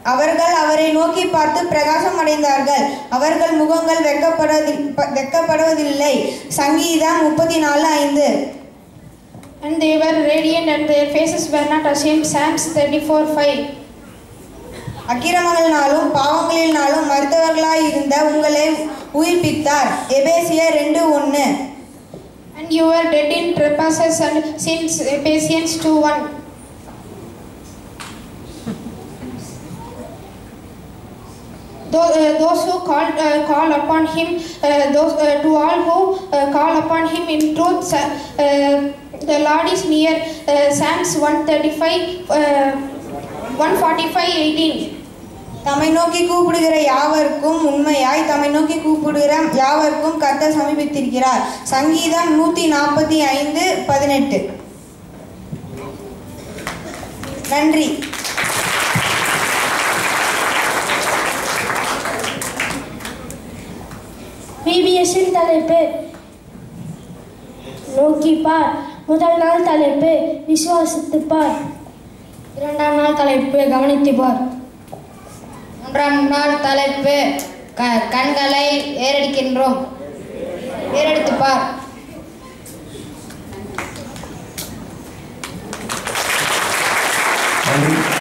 அவர்கள் அவரை நோக்கி பார்த்து பிரகாசம் அடைந்தார்கள் அவர்கள் முகங்கள் வெட்கப்படுவதில் ப- வெட்கப்படுவதில்லை சங்கீதம் முப்பத்தி நாலு ஐந்து And they were radiant and their faces were not ashamed. Psalms 34 5. அக்கிரமங்களினாலும் பாவங்களினாலும் மருத்துவர்களாய் இருந்த உங்களை உயிர்ப்பித்தார் எபேசியர் ரெண்டு ஒன்று And you were dead in trespasses and sins. Ephesians 2 1. Those, uh, those who call, uh, call upon him, uh, those, uh, to all who uh, call upon him in truth, sa- uh, the Lord is near. Uh, Psalms 135, uh, 145 18. தம்மை நோக்கி கூப்பிடுகிற யாவருக்கும் உண்மையாய் தம்மை நோக்கி கூப்பிடுகிற யாவருக்கும் கர்த்தர் சமீபித்திருக்கிறார் சங்கீதம் நூற்றி நாற்பத்தி ஐந்து பதினெட்டு நன்றி பிபிஎஸ்ஸின் தலைப்பு நோக்கி பார் முதல் நாள் தலைப்பு விசுவாசித்து பார் இரண்டாம் நாள் தலைப்பு கவனித்து பார் மூன்றாம் நாள் தலைப்பு க கண்களை ஏறடிக்கின்றோம் ஏறெடுத்து பார்